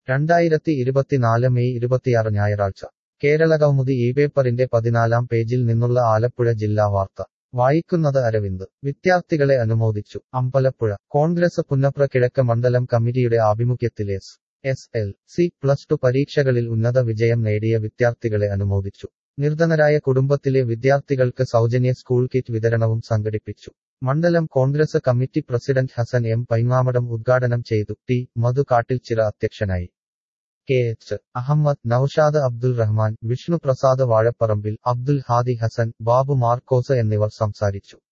രണ്ടായിരത്തി ഇരുപത്തിനാല് മെയ് ഇരുപത്തിയാറ് ഞായറാഴ്ച കേരള കൗമുദി ഈ പേപ്പറിന്റെ പതിനാലാം പേജിൽ നിന്നുള്ള ആലപ്പുഴ ജില്ലാ വാർത്ത വായിക്കുന്നത് അരവിന്ദ് വിദ്യാർത്ഥികളെ അനുമോദിച്ചു അമ്പലപ്പുഴ കോൺഗ്രസ് പുന്നപ്ര കിഴക്ക് മണ്ഡലം കമ്മിറ്റിയുടെ ആഭിമുഖ്യത്തിൽ S S L C plus two പരീക്ഷകളിൽ ഉന്നത വിജയം നേടിയ വിദ്യാർത്ഥികളെ അനുമോദിച്ചു നിർധനരായ കുടുംബത്തിലെ വിദ്യാർത്ഥികൾക്ക് സൗജന്യ സ്കൂൾ കിറ്റ് വിതരണവും സംഘടിപ്പിച്ചു മണ്ഡലം Congress committee president Hassan M Paingamadam ഉദ്ഘാടനം ചെയ്തു ടി മധു കാട്ടിൽച്ചിറ അധ്യക്ഷനായി കെ എച്ച് അഹമ്മദ് നൌഷാദ് അബ്ദുൽ റഹ്മാൻ വിഷ്ണു പ്രസാദ് വാഴപ്പറമ്പിൽ അബ്ദുൽ ഹാദി ഹസൻ ബാബു മാർക്കോസ് എന്നിവർ സംസാരിച്ചു